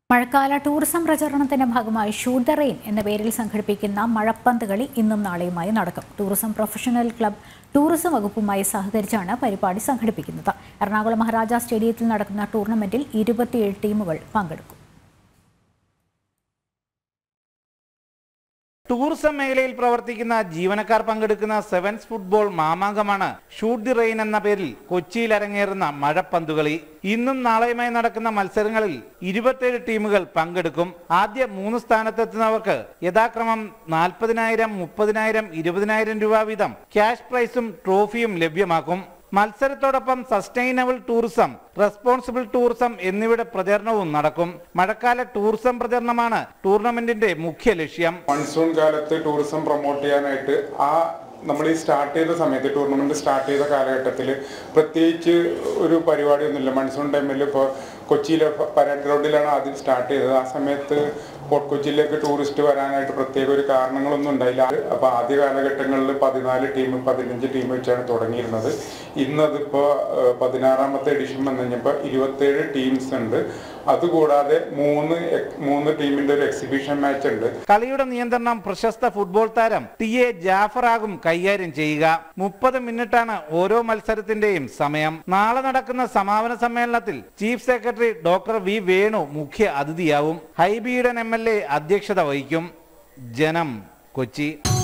മഴക്കാല ടൂറിസം പ്രചരണത്തിന്റെ ഭാഗമായി shoot the rain എന്ന പേരിൽ സംഘടിപ്പിക്കുന്ന മഴപ്പന്ത് കളി ഇന്നും നാളെയുമായി നടക്കും ടൂറിസം പ്രൊഫഷണൽ ക്ലബ് ടൂറിസം വകുപ്പുമായി സഹകരിച്ചാണ് പരിപാടി സംഘടിപ്പിക്കുന്നത് എറണാകുളം മഹാരാജ സ്റ്റേഡിയത്തിൽ നടക്കുന്ന ടൂർണമെന്റിൽ ഇരുപത്തിയേഴ് ടീമുകൾ പങ്കെടുക്കും ടൂറിസം മേഖലയിൽ പ്രവർത്തിക്കുന്ന ജീവനക്കാർ പങ്കെടുക്കുന്ന സെവൻസ് ഫുട്ബോൾ മാമാങ്കമാണ് ഷൂട്ട് ദി റെയിൻ എന്ന പേരിൽ കൊച്ചിയിൽ അരങ്ങേറുന്ന മഴപ്പന്തുകളി ഇന്നും നാളെയുമായി നടക്കുന്ന മത്സരങ്ങളിൽ ഇരുപത്തേഴ് ടീമുകൾ പങ്കെടുക്കും ആദ്യ മൂന്ന് സ്ഥാനത്തെത്തുന്നവർക്ക് യഥാക്രമം നാൽപ്പതിനായിരം മുപ്പതിനായിരം ഇരുപതിനായിരം രൂപ വീതം ക്യാഷ് പ്രൈസും ട്രോഫിയും ലഭ്യമാക്കും മത്സരത്തോടൊപ്പം സസ്റ്റൈനബിൾ ടൂറിസം റെസ്പോൺസിബിൾ ടൂറിസം എന്നിവയുടെ പ്രചരണവും നടക്കും മഴക്കാല ടൂറിസം പ്രചരണമാണ് ടൂർണമെന്റിന്റെ മുഖ്യ ലക്ഷ്യം മൺസൂൺ കാലത്ത് ടൂറിസം പ്രൊമോട്ട് ചെയ്യാനായിട്ട് ആ നമ്മൾ ഈ സ്റ്റാർട്ട് ചെയ്ത സമയത്ത് ടൂർണമെന്റ് സ്റ്റാർട്ട് ചെയ്ത കാലഘട്ടത്തിൽ പ്രത്യേകിച്ച് ഒരു പരിപാടിയൊന്നുമില്ല മൺസൂൺ ടൈമിൽ ഇപ്പോൾ കൊച്ചിയിലെ പ- പരേഡ് ഗ്രൗണ്ടിലാണ് ആദ്യം സ്റ്റാർട്ട് ചെയ്തത് ആ സമയത്ത് ഫോർട്ട് കൊച്ചിയിലേക്ക് ടൂറിസ്റ്റ് വരാനായിട്ട് പ്രത്യേക ഒരു കാരണങ്ങളൊന്നും ഉണ്ടായില്ല അപ്പോൾ ആദ്യ കാലഘട്ടങ്ങളിൽ പതിനാല് ടീം പതിനഞ്ച് ടീം വെച്ചാണ് തുടങ്ങിയിരുന്നത് ഇന്നതിപ്പോൾ പതിനാറാമത്തെ എഡിഷൻ വന്നു കഴിഞ്ഞപ്പോൾ ഇരുപത്തേഴ് ടീംസ് ഉണ്ട് അതുകൂടാതെ മൂന്ന് എക്- മൂന്ന് ടീമിന്റെ ഒരു എക്സിബിഷൻ മാച്ച് ഉണ്ട് കളിയുടെ നിയന്ത്രണം പ്രശസ്ത ഫുട്ബോൾ താരം ടി എ ജാഫറാകും കൈകാര്യം ചെയ്യുക മുപ്പത് മിനിറ്റാണ് ഓരോ മത്സരത്തിന്റെയും സമയം നാളെ നടക്കുന്ന സമാപന സമ്മേളനത്തിൽ chief secretary doctor V Venu മുഖ്യ അതിഥിയാവും ഹൈബിയുടെ എം എൽ എ അധ്യക്ഷത വഹിക്കും ജനം കൊച്ചി